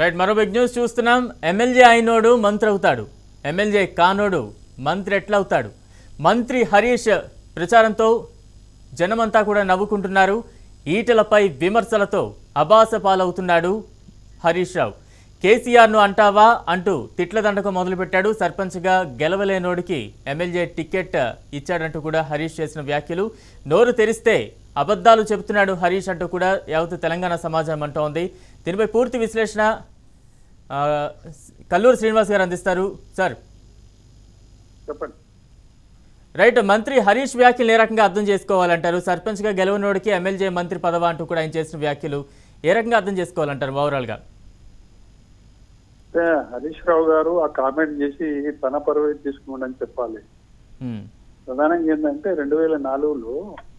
Right మరో big news చూస్తున్నాం MLA అయినోడు మంత్రి అవుతాడు ఎమ్మెల్యే కానోడు మంత్రి ఎట్లవుతాడు మంత్రి హరీష్ ప్రచారంతో జనమంతా కూడా నవ్వుకుంటున్నారు ఈటలపై విమర్శలతో అబాస పాలవుతున్నాడు హరీష్ రావు కేసీఆర్ను అంటావా అంటూ తిట్ల దండకం మొదలుపెట్టాడు సర్పంచ్గా గెలవలేనోడికి ఎమ్మెల్యే టికెట్ ఇచ్చాడంటూ కూడా హరీష్ చేసిన వ్యాఖ్యలు నోరు తెరిస్తే అబద్ధాలు చెబుతున్నాడు హరీష్ అంటూ కూడా యావత్ తెలంగాణ సమాజం అంటోంది దీనిపై పూర్తి విశ్లేషణ ఆ, కల్లూరు శ్రీనివాస్ గారు అందిస్తారు సార్ చెప్పండి రైట్ మంత్రి హరీష్ వ్యాఖ్యలు ఏ రకంగా అర్థం చేసుకోవాలంటారు సర్పంచ్గా గెలవనోడికి ఎమ్మెల్యే మంత్రి పదవ అంటూ కూడా ఆయన చేసిన వ్యాఖ్యలు ఏ రకంగా అర్థం చేసుకోవాలంటారు ఓవరాల్గా అంటే హరీష్ రావు గారు ఆ కామెంట్ చేసి తన పరువు తీసుకున్నాడని చెప్పాలి ఉమ్, ప్రధానంగా ఏంటంటే రెండు వేల నాలుగులో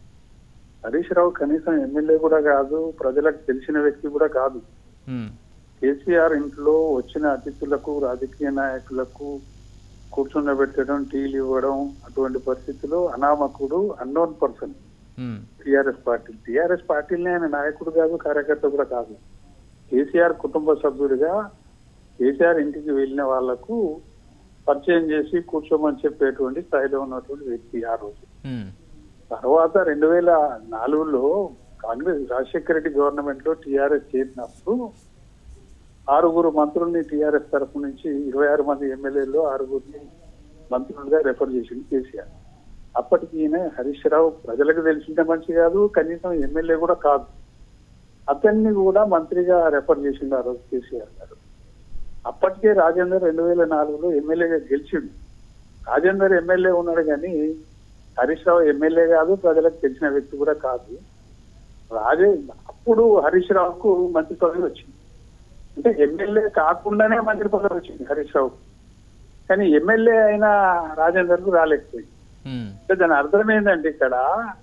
హరీష్ రావు కనీసం ఎమ్మెల్యే కూడా కాదు ప్రజలకు తెలిసిన వ్యక్తి కూడా కాదు ఉమ్, కేసీఆర్ ఇంట్లో వచ్చిన అతిథులకు రాజకీయ నాయకులకు కూర్చుండబెట్టడం టీలు ఇవ్వడం అటువంటి పరిస్థితిలో అనామకుడు unknown person um, TRS party TRS పార్టీని ఆయన నాయకుడు కాదు కార్యకర్త కూడా కాదు కేసీఆర్ కుటుంబ సభ్యుడిగా కేసీఆర్ ఇంటికి వెళ్ళిన వాళ్లకు పరిచయం చేసి కూర్చోమని చెప్పేటువంటి స్థాయిలో ఉన్నటువంటి వ్యక్తి ఆ రోజు ఉమ్, తర్వాత రెండు వేల నాలుగులో కాంగ్రెస్ రాజశేఖర రెడ్డి గవర్నమెంట్ లో టిఆర్ఎస్ చేసినప్పుడు ఆరుగురు మంత్రుల్ని టిఆర్ఎస్ తరఫు నుంచి ఇరవై ఆరు మంది ఎమ్మెల్యేలు ఆరుగురిని మంత్రులుగా రెఫర్ చేసింది కేసీఆర్ అప్పటికి ఈయన హరీష్ రావు ప్రజలకు తెలిసిన మనిషి కాదు కనీసం ఎమ్మెల్యే కూడా కాదు అతన్ని కూడా మంత్రిగా రెఫర్ చేసిండు ఆ రోజు కేసీఆర్ గారు అప్పటికే రాజేందర్ రెండు వేల నాలుగులో ఎమ్మెల్యేగా గెలిచిండు రాజేందర్ ఎమ్మెల్యే ఉన్నాడు కానీ హరీష్ రావు ఎమ్మెల్యే కాదు ప్రజలకు తెలిసిన వ్యక్తి కూడా కాదు రాజే అప్పుడు హరీష్ రావుకు మంత్రి పదవి వచ్చింది అంటే ఎమ్మెల్యే కాకుండానే మంత్రి పదవి వచ్చింది హరీష్ రావు కానీ ఎమ్మెల్యే అయిన రాజేందర్ కు రాలేకపోయింది ఉమ్, అంటే దాని అర్థం ఏంటంటే ఇక్కడ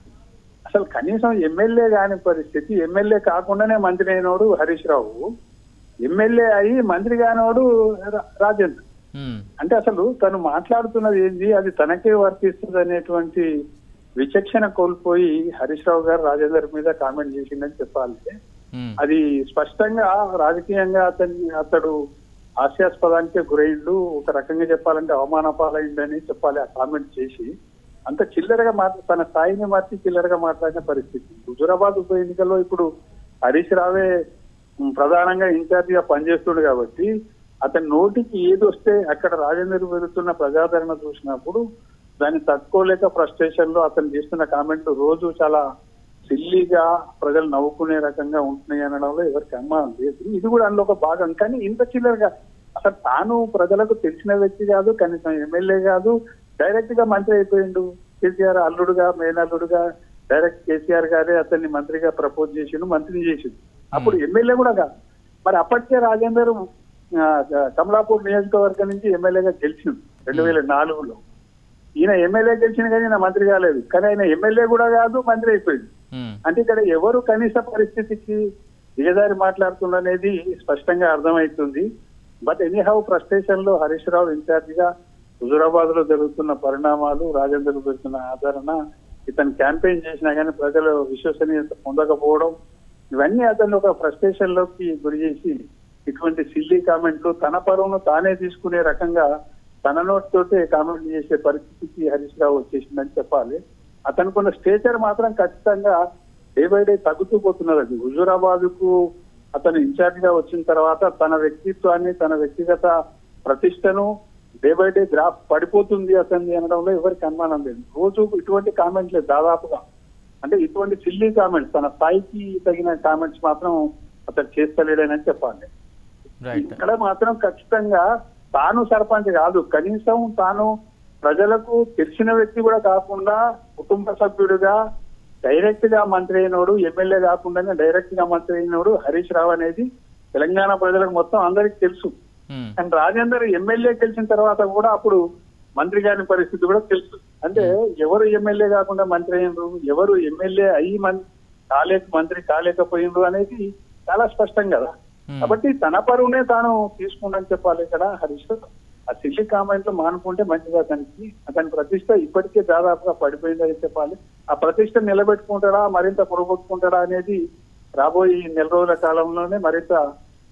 అసలు కనీసం ఎమ్మెల్యే కాని పరిస్థితి ఎమ్మెల్యే కాకుండానే మంత్రి అయినోడు హరీష్ రావు ఎమ్మెల్యే అయి మంత్రి కానివాడు రా- రాజేందర్ ఉమ్, అంటే అసలు తను మాట్లాడుతున్నది ఏంది అది తనకే వర్తిస్తుంది అనేటువంటి విచక్షణ కోల్పోయి హరీష్ రావు గారు రాజేందర్ మీద కామెంట్ చేసిందని చెప్పాలి ఉమ్, అది స్పష్టంగా రాజకీయంగా అతన్ని అతడు హాస్యాస్పదానికే గురైండు ఒక రకంగా చెప్పాలంటే అవమాన పాలైందని చెప్పాలి ఆ కామెంట్ చేసి అంత చిల్లరగా మాట్లా తన స్థాయిని మార్చి చిల్లరగా మాట్లాడిన పరిస్థితి హుజురాబాద్ ఉప ఎన్నికల్లో ఇప్పుడు హరీష్ రావే ఉమ్, ప్రధానంగా ఇన్ఛార్జ్ గా పనిచేస్తుండు కాబట్టి అతని నోటికి ఏది వస్తే అక్కడ రాజేందర్ పెరుగుతున్న ప్రజాదరణ చూసినప్పుడు దాన్ని తట్టుకోలేక ఫ్రస్ట్రేషన్ లో అతను చేస్తున్న కామెంట్లు రోజు చాలా సిల్లీగా ప్రజలు నవ్వుకునే రకంగా ఉంటున్నాయి అనడంలో ఎవరికి అనుమానం లేదు ఇది కూడా అందులో ఒక భాగం కానీ ఇంత చిల్లరగా అసలు తాను ప్రజలకు తెలిసిన వ్యక్తి కాదు కనీసం ఎమ్మెల్యే కాదు డైరెక్ట్ గా మంత్రి అయిపోయిండు కేసీఆర్ అల్లుడుగా మేనల్లుడుగా డైరెక్ట్ కేసీఆర్ గారే అతన్ని మంత్రిగా ప్రపోజ్ చేసిండు మంత్రిని చేసిండు అప్పుడు ఎమ్మెల్యే కూడా కాదు మరి అప్పటికే రాజేందర్ ఆ, కమలాపూర్ నియోజకవర్గం నుంచి ఎమ్మెల్యేగా గెలిచిండు రెండు వేల నాలుగులో ఈయన ఎమ్మెల్యే గెలిచిన కానీ ఈయన మంత్రి కాలేదు కానీ ఆయన ఎమ్మెల్యే కూడా కాదు మంత్రి అయిపోయింది ఉమ్, అంటే ఇక్కడ ఎవరు కనీస పరిస్థితికి దిగజారి మాట్లాడుతుందనేది స్పష్టంగా అర్థమవుతుంది బట్ ఎనీ హౌ ఫ్రస్ట్రేషన్ లో హరీష్ రావు ఇన్ఛార్జ్ గా హుజురాబాద్ లో జరుగుతున్న పరిణామాలు రాజేందర్ పెడుతున్న ఆదరణ ఇతను క్యాంపెయిన్ చేసినా కానీ ప్రజలు విశ్వసనీయత పొందకపోవడం ఇవన్నీ అతను ఒక ఫ్రస్ట్రేషన్ లోకి గురి చేసి ఇటువంటి సిల్లీ కామెంట్లు తన పరువును తానే తీసుకునే రకంగా తన నోట్ తోటే కామెంట్ చేసే పరిస్థితికి హరీష్ రావు వచ్చేసిందని చెప్పాలి అతనుకున్న స్టేచర్ మాత్రం ఖచ్చితంగా డే బై డే తగ్గుతూ పోతున్నది అది హుజూరాబాద్ కు అతను ఇన్ఛార్జ్ గా వచ్చిన తర్వాత తన వ్యక్తిత్వాన్ని తన వ్యక్తిగత ప్రతిష్టను డే బై డే గ్రాఫ్ పడిపోతుంది అతన్ని అనడంలో ఎవరికి అనుమానం లేదు రోజు ఇటువంటి కామెంట్లే దాదాపుగా అంటే ఇటువంటి సిల్లీ కామెంట్స్ తన స్థాయికి తగిన కామెంట్స్ మాత్రం అతను చేస్తలేడని చెప్పాలి రైట్ ఇక్కడ మాత్రం ఖచ్చితంగా తాను సర్పంచ్ కాదు కనీసం తాను ప్రజలకు తెలిసిన వ్యక్తి కూడా కాకుండా కుటుంబ సభ్యుడిగా డైరెక్ట్ గా మంత్రి అయినోడు ఎమ్మెల్యే కాకుండా డైరెక్ట్ గా మంత్రి అయినోడు హరీష్ రావు అనేది తెలంగాణ ప్రజలకు మొత్తం అందరికి తెలుసు ఉమ్, కానీ రాజేందర్ ఎమ్మెల్యే గెలిచిన తర్వాత కూడా అప్పుడు మంత్రి గారి పరిస్థితి కూడా తెలుసు అంటే ఎవరు ఎమ్మెల్యే కాకుండా మంత్రి అయినరు ఎవరు ఎమ్మెల్యే అయ్యి మన్ కాలేక మంత్రి కాలేకపోయిండ్రు అనేది చాలా స్పష్టం కదా ఉమ్, కాబట్టి తన పరువునే తాను తీసుకుందని చెప్పాలి ఇక్కడ హరీష్ ఆ సిల్లి కామెంట్లు మానుకుంటే మంచిది అతనికి అతని ప్రతిష్ట ఇప్పటికే దాదాపుగా పడిపోయిందని చెప్పాలి ఆ ప్రతిష్ట నిలబెట్టుకుంటాడా మరింత పొరగొట్టుకుంటాడా అనేది రాబోయే ఈ నెల రోజుల కాలంలోనే మరింత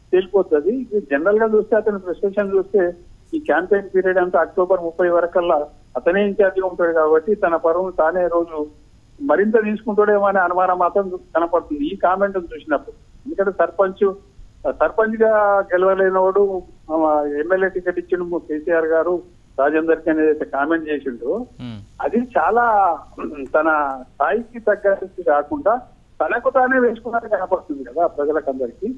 తేలిపోతుంది జనరల్ గా చూస్తే అతని ప్రెస్క్రిప్షన్ చూస్తే ఈ క్యాంపెయిన్ పీరియడ్ అంతా అక్టోబర్ ముప్పై వరకల్లా అతనే ఇన్ఛార్జ్ ఉంటాడు కాబట్టి తన పరువును తానే రోజు మరింత తీసుకుంటాడేమో అనే అనుమానం మాత్రం కనపడుతుంది ఈ కామెంట్ చూసినప్పుడు ఎందుకంటే సర్పంచ్ సర్పంచ్ గా గెలవలేనోడు ఎమ్మెల్యే టికెట్ ఇచ్చిన కేసీఆర్ గారు రాజేందర్ కి అనేది కామెంట్ చేసిండు ఉమ్. అది చాలా తన స్థాయికి తగ్గట్టు కాకుండా తనకు తానే వేసుకున్నట్టు కనపడుతుంది కదా ప్రజలకందరికీ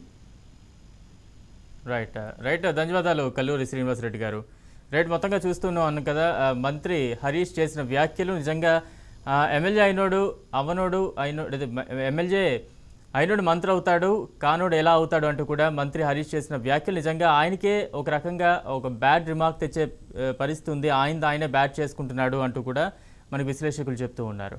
రైట్ రైట్ ధన్యవాదాలు కల్లూరి శ్రీనివాసరెడ్డి గారు రైట్ మొత్తంగా చూస్తున్నాం కదా ఆ, మంత్రి హరీష్ చేసిన వ్యాఖ్యలు నిజంగా ఆ, ఎమ్మెల్యే అయినోడు అవనోడు అయినోడు అదే, మ- ఎమ్మెల్యే అయినోడు మంత్రి అవుతాడు కానోడు ఎలా అవుతాడు అంటూ కూడా మంత్రి హరీష్ చేసిన వ్యాఖ్యలు నిజంగా ఆయనకే ఒక రకంగా ఒక బ్యాడ్ రిమార్క్ తెచ్చే ఆ, పరిస్థితి ఉంది ఆయన ఆయనే బ్యాడ్ చేసుకుంటున్నాడు అంటూ కూడా మనకు విశ్లేషకులు చెప్తూ ఉన్నారు